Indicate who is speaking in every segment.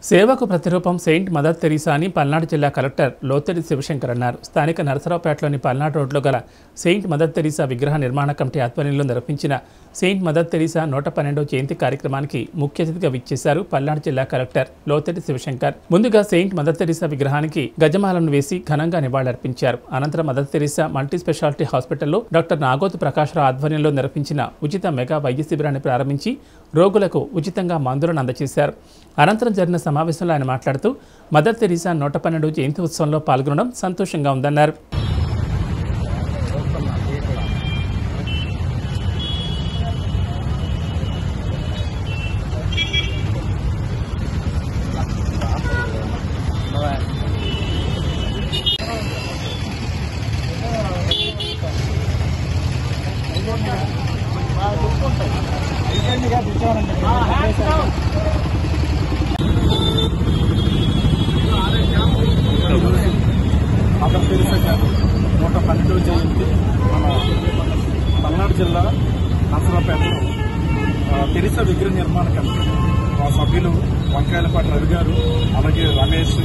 Speaker 1: సేవకు ప్రతిరూపం Saint mother Teresa అని పల్నాడు జిల్లా కలెక్టర్ లోతెడి శివశంకర్ అన్నారు స్థానిక నరసరావుపేటలోని పల్నాడు రోడ్లో గల సెయింట్ మదర్ తెరీసా విగ్రహ నిర్మాణ కమిటీ ఆధ్వర్యంలో నిర్వహించిన సెయింట్ మదర్ తెరీసా నూట పన్నెండో జయంతి కార్యక్రమానికి ముఖ్య అతిథిగా విచ్చేశారు పల్నాడు జిల్లా కలెక్టర్ లోతెడి శివశంకర్ ముందుగా సెయింట్ మదర్ తెరీసా విగ్రహానికి గజమాలను వేసి ఘనంగా నివాళులర్పించారు అనంతరం మదర్ తెరీసా మల్టీ స్పెషాలిటీ హాస్పిటల్లో డాక్టర్ నాగోతు ప్రకాశ్రావు ఆధ్వర్యంలో నిర్వహించిన ఉచిత మెగా వైద్య శిబిరాన్ని ప్రారంభించి రోగులకు ఉచితంగా మందులను అందజేశారు అనంతరం జరిగిన సమావేశంలో ఆయన మాట్లాడుతూ మదర్ తెరీసా నూట పన్నెండు జయంతి ఉత్సవంలో పాల్గొనడం సంతోషంగా ఉందన్నారు
Speaker 2: మదర్ తెరిసా గారు నూట పన్నెండవ జయంతి మన పల్నాడు జిల్లా నసరాపేటలో ఆ, తెరిసా విగ్రహ నిర్మాణ కమిటీ మా సభ్యులు వంకాయలపాటి రవి గారు అలాగే రమేష్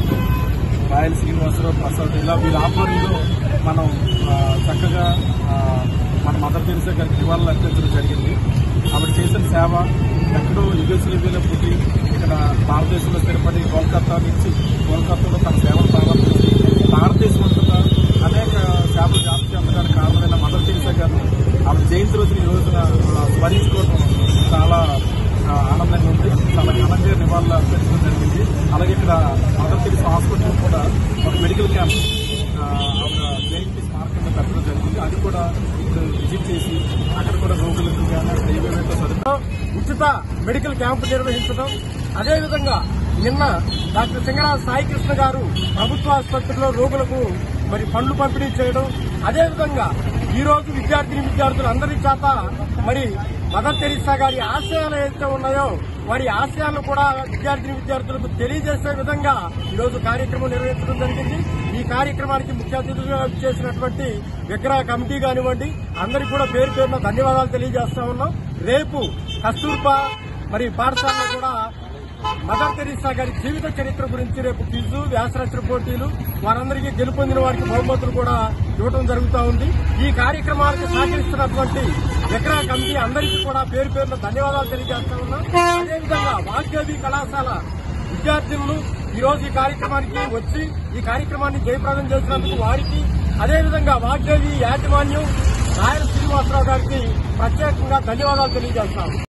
Speaker 2: రాయల శ్రీనివాసరావు ప్రసాద్ ఇలా వీళ్ళ ఆధ్వర్యంలో మనం ఆ, చక్కగా ఆ, మన మదర్ తెరిసా గారికి నివాళులు అర్పించడం జరిగింది ఆవిడ చేసిన సేవ ఎక్కడో యుగస్లీలో పుట్టి ఇక్కడ భారతదేశంలో స్థిరపడి కోల్కతా నుంచి కోల్కతాలో తన సేవలు ప్రారంభించి భారతదేశం అంతటా అనేక సేవలు వ్యాప్తి చెందడానికి కారణమైన మదర్ తెరిసా గారిని ఆవిడ జయంతి రోజున ఈ రోజున ఆ, స్మరించుకోవడం చాలా ఆ, ఆనందంగా ఉంది చాలా ఘనంగా నివాళులు అర్పించడం జరిగింది అలాగే ఇక్కడ మదర్ తెరిసా హాస్పిటల్ కూడా ఒక మెడికల్ క్యాంప్ ఆ, ఆవిడ జయంతి స్మారకంగా పెట్టడం జరిగింది అది కూడా ఇప్పుడు విజిట్ చేసి అక్కడ కూడా రోగులకు కానీ అక్కడ ఏమేమైతే సదుపాయం ఉచిత మెడికల్ క్యాంపు నిర్వహించడం అదేవిధంగా నిన్న డాక్టర్ సింగరాజు సాయికృష్ణ గారు ప్రభుత్వ ఆసుపత్రిలో రోగులకు మరి పండ్లు పంపిణీ చేయడం అదేవిధంగా ఈ రోజు విద్యార్థిని విద్యార్థులందరి చేత మరి మదర్ తెరీసా గారి ఆశయాలు ఏవైతే ఉన్నాయో వారి ఆశయాలను కూడా విద్యార్థిని విద్యార్థులకు తెలియజేసే విధంగా ఈ రోజు కార్యక్రమం నిర్వహించడం జరిగింది ఈ కార్యక్రమానికి ముఖ్య అతిథిగా చేసినటువంటి విగ్రహ కమిటీ కానివ్వండి అందరికీ కూడా పేరు పేరున ధన్యవాదాలు తెలియజేస్తా ఉన్నాం రేపు కస్తూర్బా మరి పాఠశాలలో కూడా మదర్ తెరీసా గారి జీవిత చరిత్ర గురించి రేపు క్విజు వ్యాసరచన పోటీలు వారందరికీ గెలుపొందిన వారికి బహుమతులు కూడా ఇవ్వడం జరుగుతూ ఉంది ఈ కార్యక్రమాలకు సహకరిస్తున్నటువంటి విగ్రహ కమిటీ అందరికీ కూడా పేరు పేరున ధన్యవాదాలు తెలియజేస్తా ఉన్నాం అదేవిధంగా వాగ్దేవి కళాశాల విద్యార్థులను ఈ రోజు ఈ కార్యక్రమానికి వచ్చి ఈ కార్యక్రమాన్ని జయప్రదం చేసినందుకు వారికి అదేవిధంగా వాగ్దేవి యాజమాన్యం రాయల శ్రీనివాసరావు గారికి ప్రత్యేకంగా ధన్యవాదాలు తెలియజేస్తాం